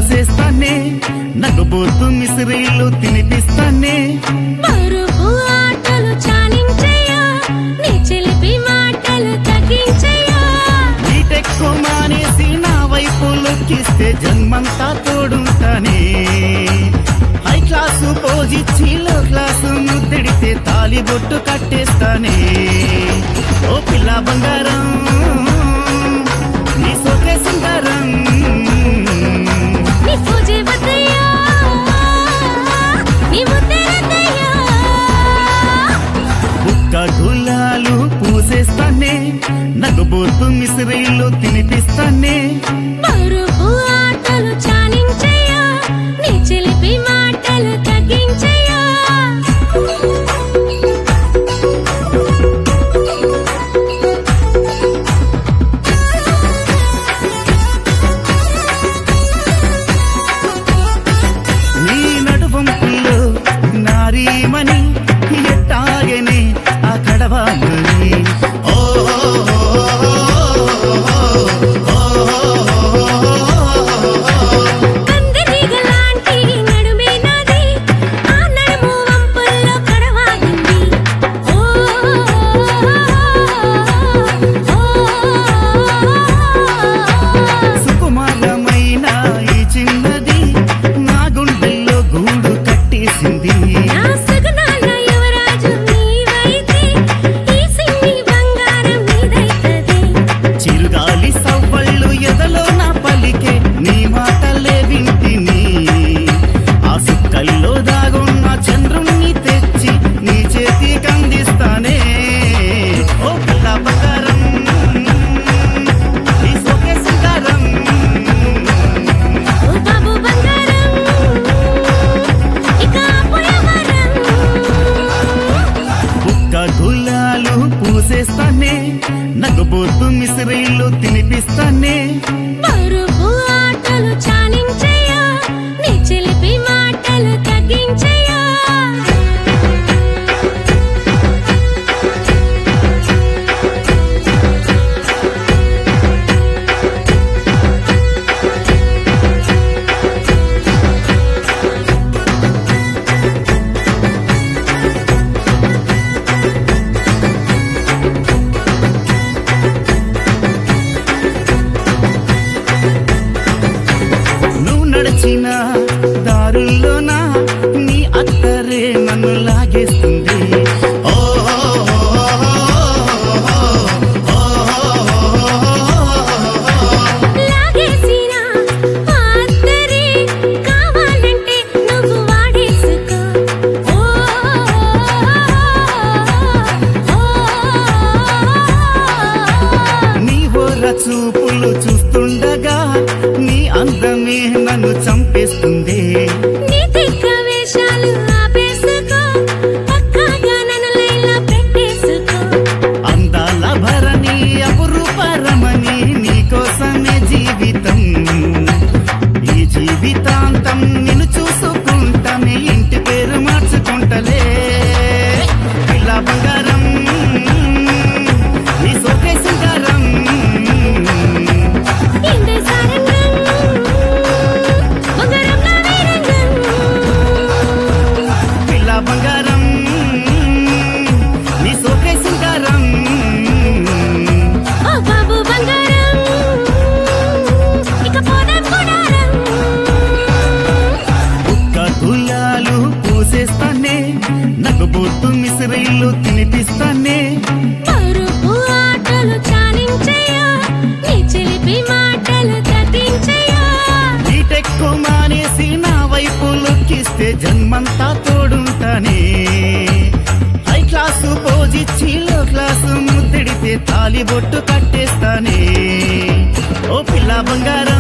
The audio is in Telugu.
పూసేస్తానే నగబోతు మిసిరీలు తినిపిస్తానే బరువు ఆటలు చాలించయ్యా నీ చిలిపి మాటలు తగ్గించయ్యా బీటెక్కు మానేసి నా వైపు లొక్కిస్తే జన్మంతా తోడుంటానే హై క్లాసు పోజిచ్చి లో క్లాసు ముద్దిడితే తాలి బొట్టు కట్టేస్తానే ఓ పిల్ల బంగారం నీ సోకే సింగారం నీ పూజే వద్దయ్యా నీ ముద్దరద్దయ్యా బుక్క గులాలు పూసేస్తానే నగబోతు మిసిరీలు తినిపిస్తానే బరువు ఆటలు చాలించయ్యా నీ చిలిపి మాటలు తగ్గించయ్యా నీ నడువంపుల్లో నారీమణి ఎట్టాగని ఆ కడవామని ఓ కందిరీగలాంటి నడుమే నాది ఆ నడుము వంపుల్లో కడవాగింది ఓ సుకుమారమైన ఈ చిన్నది నా గుండెల్లో గూడు కట్టేసింది నా సగనాల యువరాజు నీవైతే ఈ సిన్ని బంగారం నీదైతది చిరుగాలి సవ్వళ్ళు ఎదలో నా పలికే నీ మాటలే వింటిని ఆ సుక్కల్లో దాగున్న చంద్రుణ్ణి తెచ్చి నీ చేతి కందిస్తానే ఓ పిల్ల బంగారం నీ సోకే సింగారం ఓ బాబు బంగారం ఇక పోయవరం బుక్క గులాలు పూసేస్తానే నగబోతు మిసిరీలు తినిపిస్తానే బరువు ఆటలు చాలించయ్యా నీ చిలిపి మాటలు తగ్గించయ్యా నువ్వు నడిచిన దారుల్లోన నీ అత్తరే నన్ను లాగేస్తుంది ఓ లాగేసినా పాత్రే కావాలంటే నువ్వు వాడేసుకో ఓ నీ ఓర చూపులు చూస్తుండగా నీ అందమే నన్ను చంపేస్తుంది నీ తిక్క వేషాలు ఆపేసుకో పక్కాగా నన్ను లైలా పెట్టేసుకో అందాల భరణి అపురూప రమణి నీకోసమే జీవితం ఈ జీవితాంతం నిన్ను చూసుకుంటానే ఇంటి పేరు మార్చుకుంటలే పిల్ల బంగారం నీ సోకే సింగారం ఇందే సారంగం బంగారం నా వీరంగం పిల్ల బంగారం నీ సోకే సింగారం ఓ బాబు బంగారం ఇక పోదాం గుడారం ఒక్క గులాలు పూసేస్తానే నగబోతు మిసిరీలు తినిపిస్తానే పరుపు ఆటలు చాలించయ్యా నీ చిలిపి మాటలు తగ్గించయ్యా బీటెక్కు మానేసి నా వైపు లొక్కిస్తే జన్మంతా తోడుంటానే హై క్లాసు పోజిచ్చి లో క్లాసు ముద్దిడితే తాలి బొట్టు కట్టేస్తానే ఓ పిల్ల బంగారం